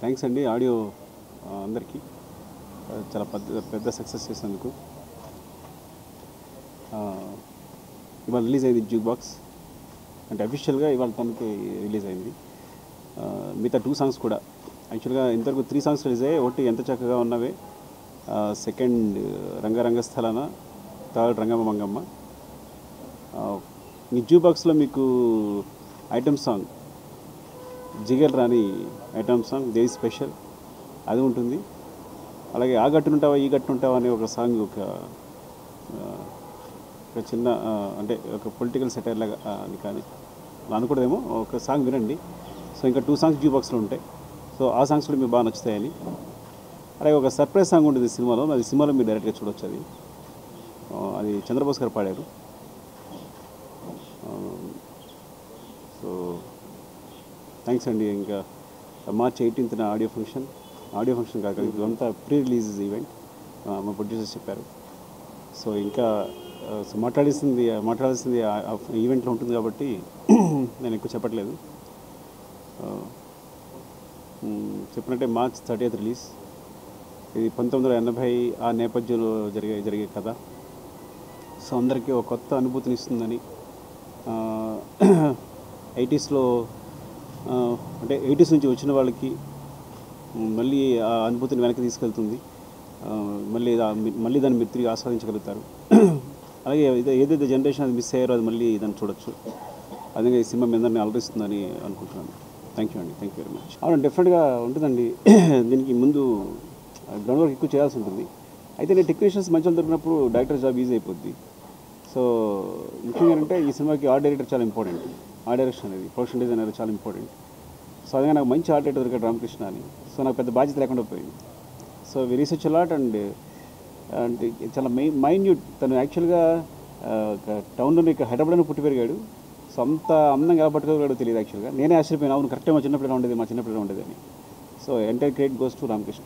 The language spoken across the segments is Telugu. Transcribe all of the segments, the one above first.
థ్యాంక్స్ అండి ఆడియో ఆ, అందరికీ ఆ, చాలా పెద్ద పెద్ద సక్సెస్ చేసినందుకు ఆ, ఇవాళ రిలీజ్ అయింది జ్యూక్ బాక్స్ అంటే అఫీషియల్గా ఇవాళ తనకి రిలీజ్ అయింది ఆ, మిగతా టూ సాంగ్స్ కూడా యాక్చువల్గా ఇంతవరకు త్రీ సాంగ్స్ రిలీజ్ అయ్యాయి ఒకటి ఎంత చక్కగా ఉన్నవే సెకండ్ రంగరంగ స్థలాన థర్డ్ రంగమ్మ మంగమ్మ ఆ, ఈ జ్యూ బాక్స్లో మీకు ఐటమ్ సాంగ్ జిగర్ రాని ఐటమ్ సాంగ్ దేవి స్పెషల్ అది ఉంటుంది అలాగే ఆ గట్టునుంటావా ఈ గట్టునుంటావా అనే ఒక సాంగ్ ఒక ఆ, ఒక చిన్న ఆ, అంటే ఒక పొలిటికల్ సెటైర్ లాగా ఆ, అని కానీ అలా అనకూడదేమో ఒక సాంగ్ వినండి సో ఇంకా టూ సాంగ్స్ జ్యూ బాక్స్లో ఉంటాయి సో ఆ సాంగ్స్ కూడా మీకు బాగా నచ్చుతాయని అలాగే ఒక సర్ప్రైజ్ సాంగ్ ఉంటుంది సినిమాలో అది సినిమాలో మీరు డైరెక్ట్గా చూడొచ్చు అది ఆ, అది చంద్రబోస్ గారు పాడారు ఆ, సో థ్యాంక్స్ అండి ఇంకా మార్చ్ ఎయిటీన్త్న ఆడియో ఫంక్షన్ ఆడియో ఫంక్షన్ కాక ఇదంతా ప్రీ రిలీజ్ ఈవెంట్ మా ప్రొడ్యూసర్స్ చెప్పారు సో ఇంకా ఆ, సో మాట్లాడేసింది మాట్లాడాల్సింది ఈవెంట్లో ఉంటుంది కాబట్టి నేను ఎక్కువ చెప్పట్లేదు ఆ, మ్, చెప్పినట్టే మార్చ్ థర్టీ రిలీజ్ ఇది పంతొమ్మిది వందల ఎనభై ఆ నేపథ్యంలో జరిగే జరిగే కథ సో అందరికీ ఒక కొత్త అనుభూతిని ఇస్తుందని ఎయిటీస్లో అంటే ఎయిటీస్ నుంచి వచ్చిన వాళ్ళకి మ్, మళ్ళీ ఆ అనుభూతిని వెనక్కి తీసుకెళ్తుంది ఆ, మళ్ళీ దా- మళ్ళీ దాన్ని మీరు తిరిగి ఆస్వాదించగలుగుతారు అలాగే ఏదో- ఏదైతే జనరేషన్ అది మిస్ అయ్యారో అది మళ్ళీ దాన్ని చూడొచ్చు అదే ఈ సినిమా మీ అందరినీ అలరిస్తుందని అనుకుంటున్నాను థ్యాంక్ యూ అండి థ్యాంక్ యూ వెరీ మచ్ అవును డెఫినెట్గా ఉంటుందండి దీనికి ముందు గ్రౌండ్ వర్క్ ఎక్కువ చేయాల్సి ఉంటుంది అయితే నేను టెక్నీషియన్స్ మంచిగా దొరికినప్పుడు డైరెక్టర్ జాబ్ ఈజీ అయిపోద్ది సో ముఖ్యంగా ఏంటంటే ఈ సినిమాకి ఆర్ట్ డైరెక్టర్ చాలా ఇంపార్టెంట్ ఆర్ట్ డైరెక్షన్ అనేది ప్రొడక్షన్ డిజైన్ అనేది చాలా ఇంపార్టెంట్ సో అదే నాకు మంచి ఆర్ట్ డైరెక్టర్ దొరికాడు రామకృష్ణ అని సో నాకు పెద్ద బాధ్యత లేకుండా పోయింది so we research a lot and అంటే చాలా మై మైన్యూట్ తను యాక్చువల్గా టౌన్లోనే ఇక్కడ హైదరాబాద్లో పుట్టి పెరిగాడు సో అంత అందంగా ఎలా పట్టుకోగలడో తెలియదు యాక్చువల్గా నేనే ఆశ్చర్యపోయాను అవును కరెక్టే మా చిన్నపిల్లగా ఉండేది మా చిన్నపిల్లగా ఉండేది అని so entire credit goes to Ramakrishna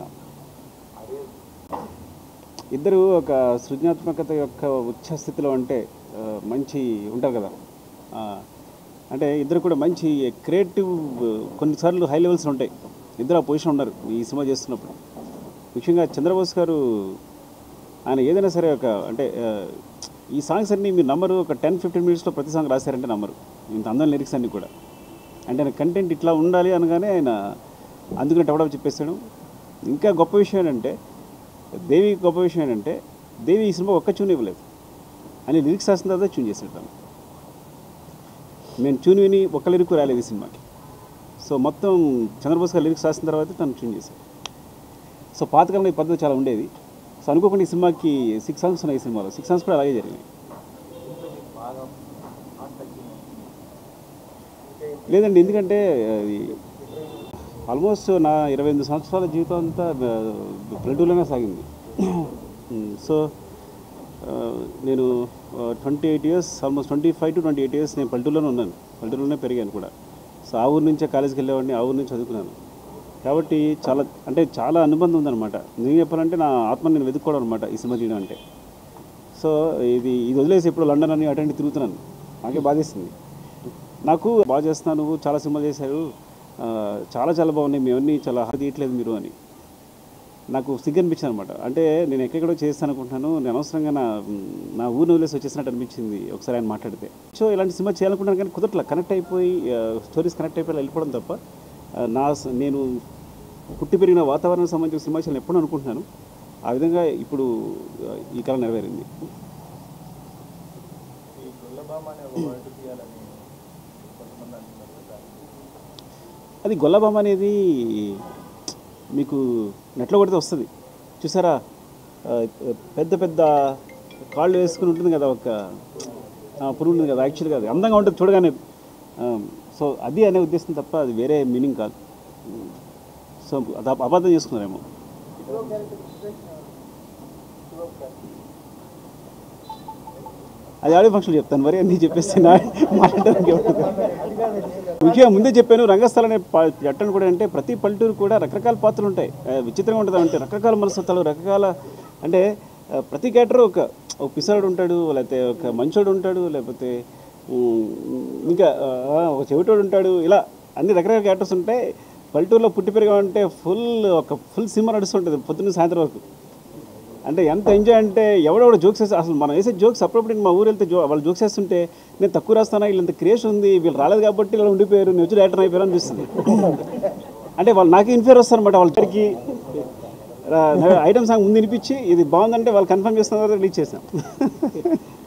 ఇద్దరు ఒక సృజనాత్మకత యొక్క ఉచ్చ స్థితిలో అంటే ఆ, మంచి ఉంటారు కదా ఆ, అంటే ఇద్దరు కూడా మంచి క్రియేటివ్ కొన్నిసార్లు హై లెవెల్స్ ఉంటాయి ఇద్దరు ఆ పొజిషన్ ఉన్నారు ఈ సినిమా చేస్తున్నప్పుడు ముఖ్యంగా చంద్రబోస్ గారు ఆయన ఏదైనా సరే ఒక అంటే ఆ, ఈ సాంగ్స్ అన్నీ మీరు నమ్మరు ఒక టెన్ ఫిఫ్టీన్ మినిట్స్లో ప్రతి సాంగ్ రాశారంటే నమ్మరు ఇంత అందం లిరిక్స్ అన్నీ కూడా అంటే ఆయన కంటెంట్ ఇట్లా ఉండాలి అనగానే ఆయన అందుకని టవడప్ చెప్పేశాడు ఇంకా గొప్ప విషయం ఏంటంటే దేవి గొప్ప విషయం ఏంటంటే దేవి ఈ సినిమా ఒక్క ట్యూన్ ఇవ్వలేదు అని లిరిక్స్ రాసిన తర్వాత ట్యూన్ చేశాడు తను మేము ట్యూన్ విని ఒక్క లిరిక్ రాలేదు ఈ సినిమాకి సో మొత్తం చంద్రబోస్ గారు లిరిక్స్ రాసిన తర్వాత తను ట్యూన్ చేశాడు సో పాతకాలంలో ఈ పద్ధతి చాలా ఉండేది సో అనుకోకుండా ఈ సినిమాకి సిక్స్ సాంగ్స్ ఉన్నాయి ఈ సినిమాలో సిక్స్ సాంగ్స్ కూడా అలాగే జరిగినాయి లేదండి ఎందుకంటే అది ఆల్మోస్ట్ నా ఇరవై ఎనిమిది సంవత్సరాల జీవితం అంతా పల్లెటూరులోనే సాగింది సో ఆ, నేను twenty eight years almost twenty five to twenty eight years నేను పల్లెటూరులోనే ఉన్నాను పల్లెటూరులోనే పెరిగాను కూడా సో ఆ ఊరు నుంచే కాలేజీకి వెళ్ళేవాడిని ఆ ఊరు నుంచి చదువుకున్నాను కాబట్టి చాలా అంటే చాలా అనుబంధం ఉందన్నమాట నేను చెప్పాలంటే నా ఆత్మ నేను వెతుక్కోవడం అనమాట ఈ సినిమా తీయడం అంటే సో ఇది ఇది వదిలేసి ఇప్పుడు లండన్ అని అటెండ్ తిరుగుతున్నాను నాకే బాధేస్తుంది నాకు బాగా చేస్తున్నాను నువ్వు చాలా సినిమాలు చేశారు ఆ, చాలా చాలా బాగున్నాయి మేమన్నీ చాలా హార్ట్ తీయట్లేదు మీరు అని నాకు సిగ్గు అనిపించింది అనమాట అంటే నేను ఎక్కడెక్కడో చేస్తాను అనుకుంటున్నాను నేను అనవసరంగా నా నా ఊరిని వదిలేసి వచ్చేసినట్టు అనిపించింది ఒకసారి ఆయన మాట్లాడితే సో ఇలాంటి సినిమా చేయాలనుకుంటాను కానీ కుదరట్లా కనెక్ట్ అయిపోయి స్టోరీస్ కనెక్ట్ అయిపోయి వెళ్ళిపోవడం తప్ప ఆ, నా స- నేను పుట్టి పెరిగిన వాతావరణం సంబంధించిన సినిమా చేయాలని ఎప్పుడూ అనుకుంటున్నాను ఆ విధంగా ఇప్పుడు ఆ, ఈ కాలం నెరవేరింది ఈ గొల్లబామ అనే ఒక వర్డ్ తీయాలని కొంతమంది అంటున్నారు కదా. అది గొల్లబామ అనేది మీకు నెట్లో కొడితే వస్తుంది చూసారా ఆ, పెద్ద పెద్ద కాళ్ళు వేసుకుని ఉంటుంది కదా ఒక ఆ, పురుగు ఉంటుంది కదా యాక్చువల్గా అది అందంగా ఉంటుంది చూడగానే ఆ, సో అది అనే ఉద్దేశం తప్ప అది వేరే మీనింగ్ కాదు సో అది అబ- అబద్ధం చేసుకున్నారేమో అది ఆడియో ఫంక్షన్ చెప్తాను మరి అన్నీ చెప్పేస్తే నా మాట్లాడడానికి ఏముంటుంది? ముఖ్యంగా ముందే చెప్పాను రంగస్థలం అనే ప- చట్టం కూడా అంటే ప్రతి పల్లెటూరు కూడా రకరకాల పాత్రలు ఉంటాయి ఆ, విచిత్రంగా ఉంటుంది అంటే రకరకాల మనస్తత్వాలు రకరకాల అంటే ఆ, ప్రతి క్యారెక్టర్ ఒక ఒక పిసాడు ఉంటాడు లేకపోతే ఒక మంచోడు ఉంటాడు లేకపోతే ఉమ్, ఇంకా ఆ, ఒక చెవిటోడు ఉంటాడు ఇలా అన్ని రకరకాల క్యారెక్టర్స్ ఉంటాయి పల్లెటూరులో పుట్టి పెరిగామంటే ఫుల్ ఒక ఫుల్ సినిమా నడుస్తుంటుంది పొద్దున్న సాయంత్రం వరకు అంటే ఎంత ఎంజాయ్ అంటే ఎవడెవడ జోక్స్ వేస్తే అసలు మనం వేసే జోక్స్ అప్పుడప్పుడు మా ఊరు వెళ్తే జో వాళ్ళు జోక్స్ వేస్తుంటే నేను తక్కువ రాస్తానా వీళ్ళంత క్రేష్ ఉంది వీళ్ళు రాలేదు కాబట్టి ఇలా ఉండిపోయారు నేను వచ్చి డైరెక్టర్ అయిపోయారు అనిపిస్తుంది అంటే వాళ్ళు నాకు ఇన్ఫేర్ వస్తారనమాట వాళ్ళ దగ్గరికి ఐటమ్ సాంగ్ ముందు వినిపించి ఇది బాగుందంటే వాళ్ళు కన్ఫర్మ్ చేస్తున్న తర్వాత రిలీజ్ చేసాం